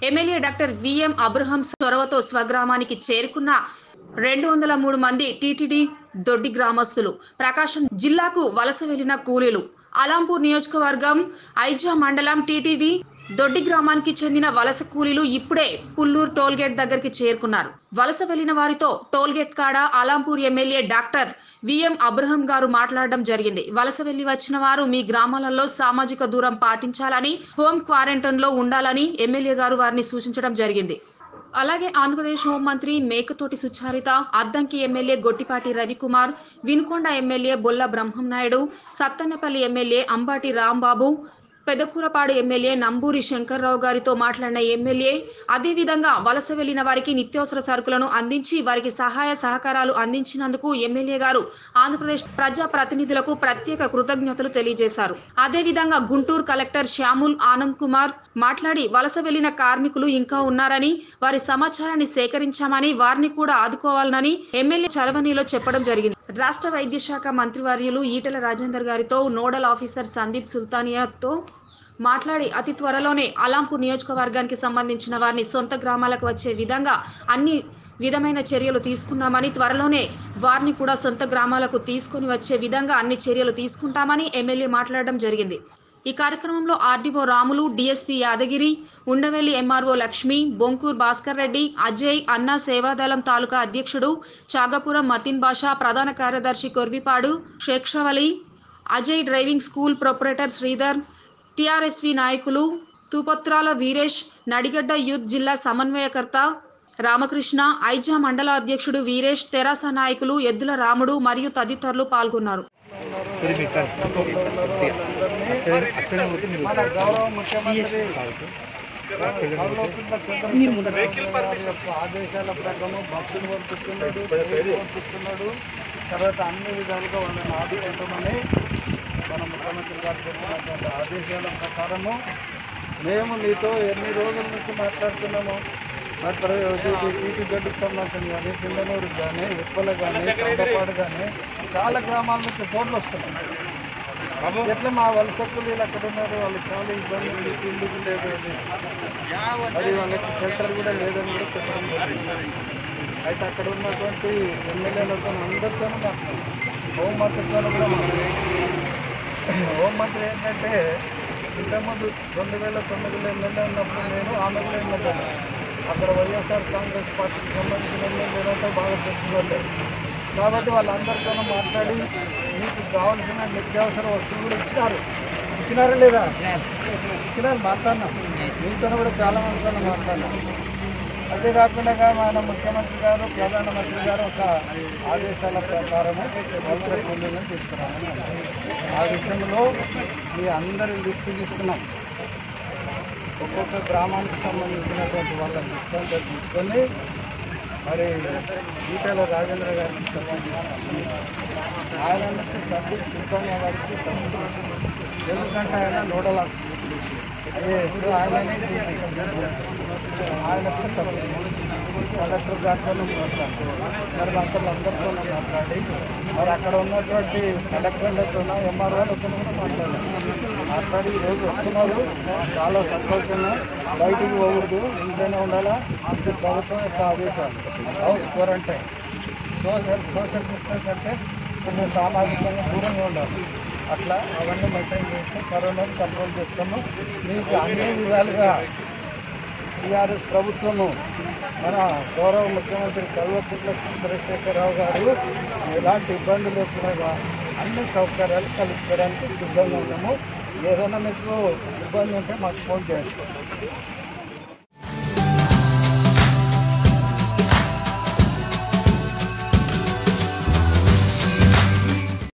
MLA doctor VM Abraham చొరవతో స్వగ్రామానికి చేరుకున్న రెండు వందల మూడు మంది టీటీడీ దొడ్డి గ్రామస్తులు ప్రకాశం జిల్లాకు వలస వెళ్లిన కూలీలు అలాంపూర్ నియోజకవర్గం ఐజా మండలం టీటీడీ దొడ్డి గ్రామానికి చెందిన వలస కూలీలు ఇప్పుడే పుల్లూరు టోల్గేట్ దగ్గరికి చేరుకున్నారు వలస వెళ్లిన వారితో టోల్గేట్ కాడ Alampur MLA doctor VM Abraham గారు మాట్లాడడం జరిగింది వలస వెళ్లి వచ్చిన వారు మీ గ్రామాలలో సామాజిక దూరం పాటించాలని హోం క్వారంటైన్ లో ఉండాలని ఎమ్మెల్యే గారు వారిని సూచించడం జరిగింది అలాగే ఆంధ్రప్రదేశ్ హోంమంత్రి Mekathoti Sucharitha Addanki MLA Gottipati Ravikumar Vinukonda MLA Bolla Brahmanaidu Sattenapalli MLA Ambati Rambabu Pedakurapadu MLA Namburi Shankarrao గారితో మాట్లాడిన ఎమ్మెల్యే అదేవిధంగా వలస వెళ్లిన వారికి నిత్యావసర సరుకులను అందించి వారికి సహాయ సహకారాలు అందించినందుకు ఎమ్మెల్యే గారు ఆంధ్రప్రదేశ్ ప్రజా ప్రతినిధులకు ప్రత్యేక కృతజ్ఞతలు తెలియజేశారు అదేవిధంగా గుంటూరు కలెక్టర్ శ్యాముల్ ఆనంద్ కుమార్ మాట్లాడి వలస వెళ్లిన కార్మికులు ఇంకా ఉన్నారని వారి సమాచారాన్ని సేకరించామని వారిని కూడా ఆదుకోవాలని ఎమ్మెల్యే చరవణిలో చెప్పడం జరిగింది రాష్ట్ర వైద్య శాఖ మంత్రివర్యులు ఈటెల రాజేందర్ గారితో నోడల్ ఆఫీసర్ సందీప్ సుల్తానియాతో మాట్లాడి అతి త్వరలోనే అలాంపూర్ నియోజకవర్గానికి సంబంధించిన వారిని సొంత గ్రామాలకు వచ్చే విధంగా అన్ని విధమైన చర్యలు తీసుకున్నామని త్వరలోనే వారిని కూడా సొంత గ్రామాలకు తీసుకొని వచ్చే విధంగా అన్ని చర్యలు తీసుకుంటామని ఎమ్మెల్యే మాట్లాడడం జరిగింది ఈ కార్యక్రమంలో RDO Ramulu DSP Yadagiri Undavelli MRO Lakshmi Bonkur Bhaskar Reddy Ajay Anna Sevadalam taluka అధ్యక్షుడు చాగపురం మతిన్ బాషా ప్రధాన కార్యదర్శి Korvipadu Shaikshavali Ajay driving school proprietor Sridhar TRSV నాయకులు తూపత్రాల వీరేష్ నడిగడ్డ యూత్ జిల్లా సమన్వయకర్త రామకృష్ణ ఐజా మండల అధ్యక్షుడు వీరేష్ తెరాస నాయకులు ఎద్దుల రాముడు మరియు తదితరులు పాల్గొన్నారు మన గౌరవ ముఖ్యమంత్రి యొక్క ఆదేశాల ప్రకారం భక్తులు పంపిస్తున్నాడు పేరు పంపిస్తున్నాడు తర్వాత అన్ని విధాలుగా వాళ్ళని ఆదుకుంటామని మన ముఖ్యమంత్రి గారు చెప్పినటువంటి ఆదేశాల ప్రకారము మేము నీతో ఎన్ని రోజుల నుంచి మాట్లాడుతున్నాము మరి టీటీ గడ్డకు సంబంధించిన కానీ సింగనూరు కానీ ఉప్పల కానీ కొండపాడు కానీ చాలా గ్రామాల నుంచి ఫోన్లు వస్తున్నాయి ఎట్లా మా వలస కూలీలు అక్కడ ఉన్నారు వాళ్ళకి చాలా ఇబ్బంది ఉంది తిండికి లేదు అని. అది వాళ్ళకి షెల్టర్ కూడా లేదని కూడా చెప్పడం జరిగింది. అయితే అక్కడ ఉన్నటువంటి ఎమ్మెల్యేలతో అందరితోనూ మాట్లాడారు హోంమంత్రితో కూడా మాట్లాడారు హోంమంత్రి ఏంటంటే ఇంతకుముందు రెండు వేల తొమ్మిదిలో ఎమ్మెల్యే ఉన్నప్పుడు నేను ఆమె కూడా ఎమ్మెల్యే అక్కడ వైఎస్ఆర్ కాంగ్రెస్ పార్టీకి సంబంధించిన ఎమ్మెల్యేలతో బాగా తెలుసుకోలేదు కాబట్టి వాళ్ళందరితోనూ మాట్లాడి మీకు కావాల్సిన నిత్యావసర వస్తువులు కూడా ఇచ్చినారు ఇచ్చినారా లేదా ఇచ్చినారు మాట్లాడినాం మీతో కూడా చాలా మందితో మాట్లాడినాం అంతేకాకుండా మన ముఖ్యమంత్రి గారు ప్రధానమంత్రి గారు ఒక ఆదేశాల ప్రకారము వలస కూలీలను తీసుకురామని అన్నారు. ఆ విషయంలో మీ అందరి లిస్టు తీసుకున్నాం ఒక్కొక్క గ్రామానికి సంబంధించినటువంటి వాళ్ళ లిస్ట్ అంతా తీసుకొని మరి ఈటల రాజేంద్ర గారికి సంబంధించి ఆయన నుంచి సభ్యులు సుల్తానియా గారికి సంబంధించి ఎందుకంటే ఆయన నోడల్ ఆఫీసర్ ఐఏఎస్ ఆయననే ఆయనకు సభ్యులు కలెక్టర్ గారితో మాట్లాడుతున్నారు మరి మంత్రులు అందరితో మాట్లాడి మరి అక్కడ ఉన్నటువంటి కలెక్టర్లతో ఎంఆర్ఓలతో కూడా మాట్లాడారు మాట్లాడి ఈరోజు వస్తున్నారు చాలా సంతోషంగా బయటికి పోకూడదు ఇంట్లోనే ఉండాలా ఇది ప్రభుత్వం యొక్క ఆదేశాలు house quarantine social social distance అంటే కొంచెం సామాజికంగా దూరంగా ఉండాలి అట్లా అవన్నీ మెయింటైన్ చేస్తే కరోనాను కంట్రోల్ చేస్తాము మీకు అన్ని విధాలుగా టీఆర్ఎస్ ప్రభుత్వము మన గౌరవ ముఖ్యమంత్రి కల్వకుంట్ల చంద్రశేఖరరావు గారు ఎలాంటి ఇబ్బందులు లేకుండా అన్ని సౌకర్యాలు కల్పించడానికి సిద్ధంగా ఉన్నాము ఏదైనా మీకు ఇబ్బంది ఉంటే మాకు ఫోన్ చేయండి